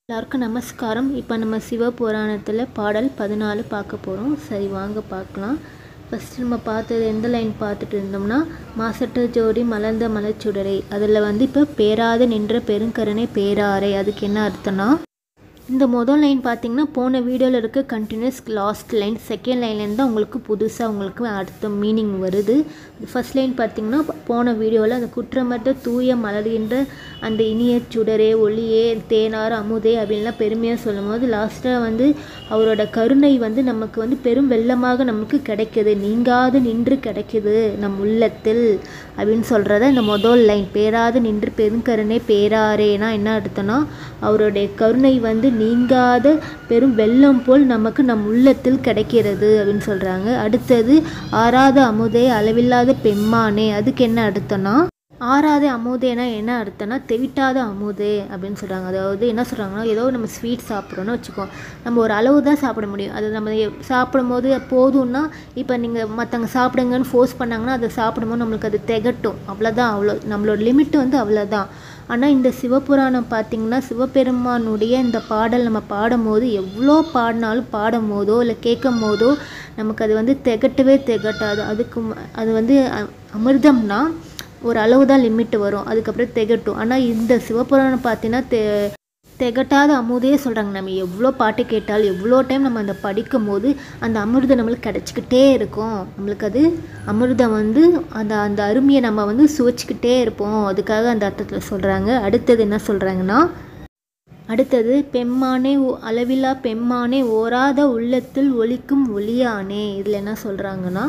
எல்லாருக்கும் நமஸ்காரம் இப்போ நம்ம சிவபுராணத்தில் பாடல் பதினாலு பார்க்க போகிறோம் சரி வாங்க பார்க்கலாம் ஃபஸ்ட்டு நம்ம பார்த்தது எந்த லைன் பார்த்துட்டு இருந்தோம்னா மாசற்ற ஜோடி மலர்ந்த மலர்ச்சுடரை அதில் வந்து இப்போ பேராது நின்ற பெருங்கருணை பேராரை அதுக்கு என்ன அர்த்தம்னா இந்த முதல் லைன் பார்த்தீங்கன்னா போன வீடியோவில் இருக்க கண்டினியூஸ் லாஸ்ட் லைன் செகண்ட் லைன்லேருந்து தான் உங்களுக்கு புதுசாக உங்களுக்கு அர்த்தம் மீனிங் வருது ஃபர்ஸ்ட் லைன் பார்த்தீங்கன்னா போன வீடியோவில் அந்த குற்றமற்ற தூய மலர்கின்ற அந்த இனிய சுடரே ஒளியே தேனார் அமுதே அப்படின்லாம் பெருமையாக சொல்லும் போது லாஸ்ட்டாக வந்து அவரோட கருணை வந்து நமக்கு வந்து பெரும் வெள்ளமாக நமக்கு கிடைக்குது நீங்காது நின்று கிடைக்குது நம் உள்ளத்தில் அப்படின்னு சொல்கிறத இந்த முதல் லைன் பேராது நின்று பெருங்கருணை பேராரேனா என்ன அர்த்தம்னா அவருடைய கருணை வந்து நீங்காத பெரும் வெள்ளம் போல் நமக்கு நம் உள்ளத்தில் கிடைக்கிறது அப்படின்னு சொல்கிறாங்க அடுத்தது ஆறாத அமுதே அளவில்லாத பெம்மானே அதுக்கு என்ன அர்த்தம்னா ஆறாத அமுதேனா என்ன அர்த்தம்னா தெவிட்டாத அமுதே அப்படின்னு சொல்கிறாங்க அதாவது என்ன சொல்கிறாங்கன்னா ஏதோ நம்ம ஸ்வீட் சாப்பிட்றோன்னு வச்சுக்கோ நம்ம ஒரு அளவு தான் சாப்பிட முடியும் அது நம்ம எ- சாப்பிடும்போது போதும்னா இப்போ நீங்கள் மற்றவங்க சாப்பிடுங்கன்னு ஃபோர்ஸ் பண்ணாங்கன்னா அதை சாப்பிடும்போது நம்மளுக்கு அது திகட்டும் அவ்வளோதான் அவ்வளோ நம்மளோட லிமிட் வந்து அவ்வளோதான் ஆனால் இந்த சிவபுராணம் பார்த்திங்கன்னா சிவபெருமானுடைய இந்த பாடல் நம்ம பாடும்போது எவ்வளோ பாடினாலும் பாடும் போதோ இல்லை கேட்கும் போதோ நமக்கு அது வந்து திகட்டவே திகட்டாது அதுக்கு ம- அது வந்து அ- அமிர்தம்னா ஒரு அளவு தான் லிமிட் வரும் அதுக்கப்புறம் திகட்டும் ஆனால் இந்த சிவபுராணம் பார்த்தீங்கன்னா தெ திகட்டாத அமுதே சொல்கிறாங்க நம்ம எவ்வளோ பாட்டு கேட்டாலும் எவ்வளோ டைம் நம்ம அந்த படிக்கும் போது அந்த அமிர்தம் நம்மளுக்கு கிடச்சிக்கிட்டே இருக்கும் நம்மளுக்கு அது அமிர்தம் வந்து அந்த அந்த அருமையை நம்ம வந்து சுவைச்சிக்கிட்டே இருப்போம் அதுக்காக அந்த அர்த்தத்தில் சொல்கிறாங்க அடுத்தது என்ன சொல்கிறாங்கன்னா அடுத்தது பெம்மானே ஓ- அளவிலா பெம்மானே ஓராத உள்ளத்தில் ஒலிக்கும் ஒளியானே இதில் என்ன சொல்கிறாங்கன்னா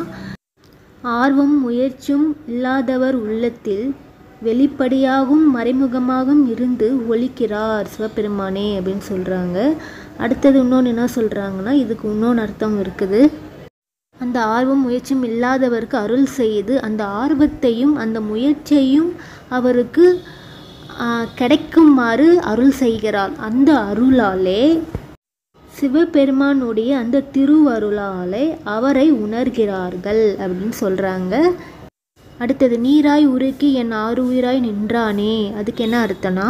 ஆர்வம் முயற்சியும் இல்லாதவர் உள்ளத்தில் வெளிப்படையாகவும் மறைமுகமாகவும் இருந்து ஒலிக்கிறார் சிவபெருமானே அப்படின்னு சொல்கிறாங்க அடுத்தது இன்னொன்று என்ன சொல்கிறாங்கன்னா இதுக்கு இன்னொன்று அர்த்தம் இருக்குது அந்த ஆர்வம் முயற்சியும் இல்லாதவருக்கு அருள் செய்து அந்த ஆர்வத்தையும் அந்த முயற்சியையும் அவருக்கு ஆ, கிடைக்குமாறு அருள் செய்கிறார் அந்த அருளாலே சிவபெருமானுடைய அந்த திருவருளாலே அவரை உணர்கிறார்கள் அப்படின்னு சொல்கிறாங்க அடுத்தது நீராய் உருக்கி என் ஆறுயிராய் நின்றானே அதுக்கு என்ன அர்த்தம்னா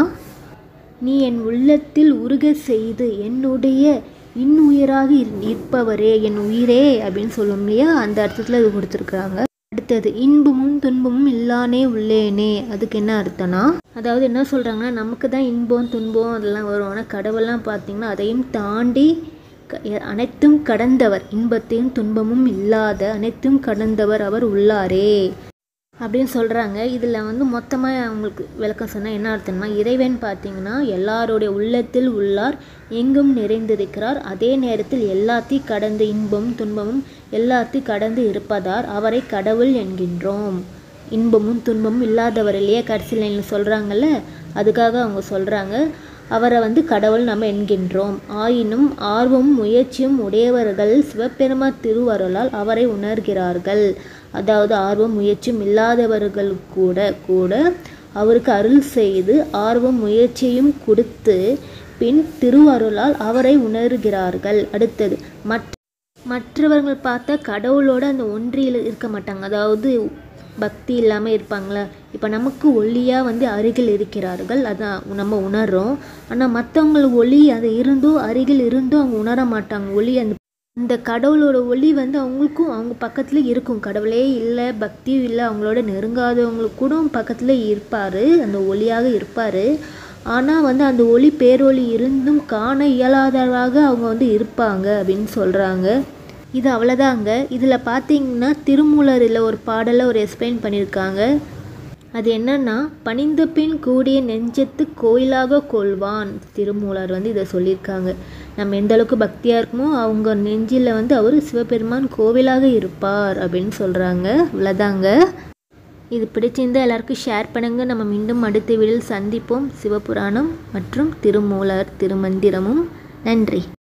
நீ என் உள்ளத்தில் உருக செய்து என்னுடைய இன்னுயிராக இரு- நிற்பவரே என் உயிரே அப்படின்னு சொல்லும் இல்லையா அந்த அர்த்தத்தில் இது கொடுத்துருக்குறாங்க அடுத்தது இன்பமும் துன்பமும் இல்லானே உள்ளேனே அதுக்கு என்ன அர்த்தம்னா அதாவது என்ன சொல்கிறாங்கன்னா நமக்கு தான் இன்பம் துன்பம் அதெல்லாம் வரும் ஆனால் கடவுள்லாம் பார்த்தீங்கன்னா அதையும் தாண்டி க- எ- அனைத்தும் கடந்தவர் இன்பத்தையும் துன்பமும் இல்லாத அனைத்தும் கடந்தவர் அவர் உள்ளாரே அப்படின்னு சொல்கிறாங்க இதில் வந்து மொத்தமாக அவங்களுக்கு விளக்கம் சொன்னால் என்ன அர்த்தம்னா இறைவன் பார்த்தீங்கன்னா எல்லாருடைய உள்ளத்தில் உள்ளார் எங்கும் நிறைந்திருக்கிறார் அதே நேரத்தில் எல்லாத்தையும் கடந்து இன்பமும் துன்பமும் எல்லாத்தையும் கடந்து இருப்பதார் அவரை கடவுள் என்கின்றோம் இன்பமும் துன்பமும் இல்லாதவர் இல்லையா கடைசி லைனில் சொல்கிறாங்கல்ல அதுக்காக அவங்க சொல்கிறாங்க அவரை வந்து கடவுள் நம்ம என்கின்றோம் ஆயினும் ஆர்வமும் முயற்சியும் உடையவர்கள் சிவபெருமா திருவருளால் அவரை உணர்கிறார்கள் அதாவது ஆர்வம் முயற்சியும் இல்லாதவர்கள் கூட கூட அவருக்கு அருள் செய்து ஆர்வம் முயற்சியும் கொடுத்து பின் திருவருளால் அவரை உணர்கிறார்கள் அடுத்தது மற்ற மற்றவர்கள் பார்த்தா கடவுளோட அந்த ஒன்றியில் இருக்க மாட்டாங்க அதாவது பக்தி இல்லாமல் இருப்பாங்களா இப்போ நமக்கு ஒளியாக வந்து அருகில் இருக்கிறார்கள் அதான் நம்ம உணர்றோம் ஆனால் மற்றவங்கள் ஒளி அது இருந்தும் அருகில் இருந்தும் அவங்க உணர மாட்டாங்க ஒளி அந்த இந்த கடவுளோட ஒளி வந்து அவங்களுக்கும் அவங்க பக்கத்தில் இருக்கும் கடவுளே இல்லை பக்தியும் இல்லை அவங்களோட நெருங்காதவங்களுக்கு கூட பக்கத்தில் இருப்பார் அந்த ஒளியாக இருப்பார் ஆனால் வந்து அந்த ஒளி பேரொளி இருந்தும் காண இயலாதவராக அவங்க வந்து இருப்பாங்க அப்படின்னு சொல்கிறாங்க இது அவ்வளோதாங்க இதில் பார்த்தீங்கன்னா திருமூலரில் ஒரு பாடலை ஒரு எக்ஸ்பிளைன் பண்ணியிருக்காங்க அது என்னன்னா பணிந்த பின் கூடிய நெஞ்சத்து கோயிலாக கொள்வான் திருமூலர் வந்து இதை சொல்லியிருக்காங்க நம்ம எந்த அளவுக்கு பக்தியாக இருக்குமோ அவங்க நெஞ்சில் வந்து அவர் சிவபெருமான் கோவிலாக இருப்பார் அப்படின்னு சொல்கிறாங்க அவ்வளோதாங்க இது பிடிச்சிருந்தா எல்லாருக்கும் ஷேர் பண்ணுங்க நம்ம மீண்டும் அடுத்த வீடியோவில் சந்திப்போம் சிவபுராணம் மற்றும் திருமூலர் திருமந்திரமும் நன்றி